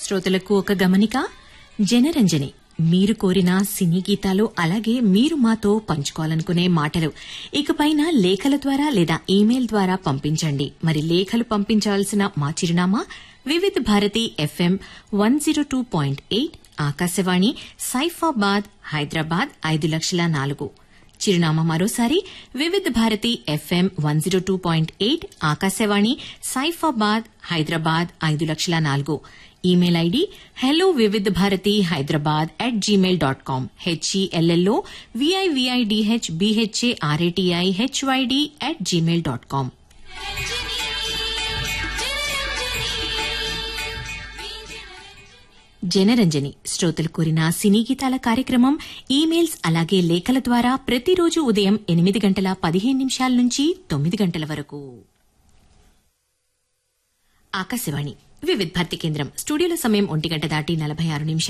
శ్రోతలకు ఒక గమనిక జనరంజని మీరు కోరిన సినీ గీతాలు అలాగే మీరు మాతో పంచుకోవాలనుకునే మాటలు ఇకపైన లేఖల ద్వారా లేదా ఈమెయిల్ ద్వారా పంపించండి మరి లేఖలు పంపించాల్సిన మా చిరునామా Vividh Bharati FM one zero two point eight Akashvani Saifabad Hyderabad ఐదు లక్షల నాలుగు చిరునామా మరోసారి Vividh Bharati FM one zero two point eight Akashvani Saifabad Hyderabad ఐదు లక్షల నాలుగు email ID hello Vividh Bharati Hyderabad at Gmail dot com HELLO VIVIDH BHA RATI HYD at Gmail dot com Janaranjani శ్రోతలు కోరిన సినీ గీతాల కార్యక్రమం ఈమెయిల్స్ అలాగే లేఖల ద్వారా ప్రతిరోజు ఉదయం ఎనిమిది గంటల పదిహేను నిమిషాల నుంచి తొమ్మిది గంటల వరకు ఆకాశవాణి వివిధ్ భారతి కేంద్రం స్టూడియోల సమయం ఒంటి గంట దాటి నలభై ఆరు నిమిషాలు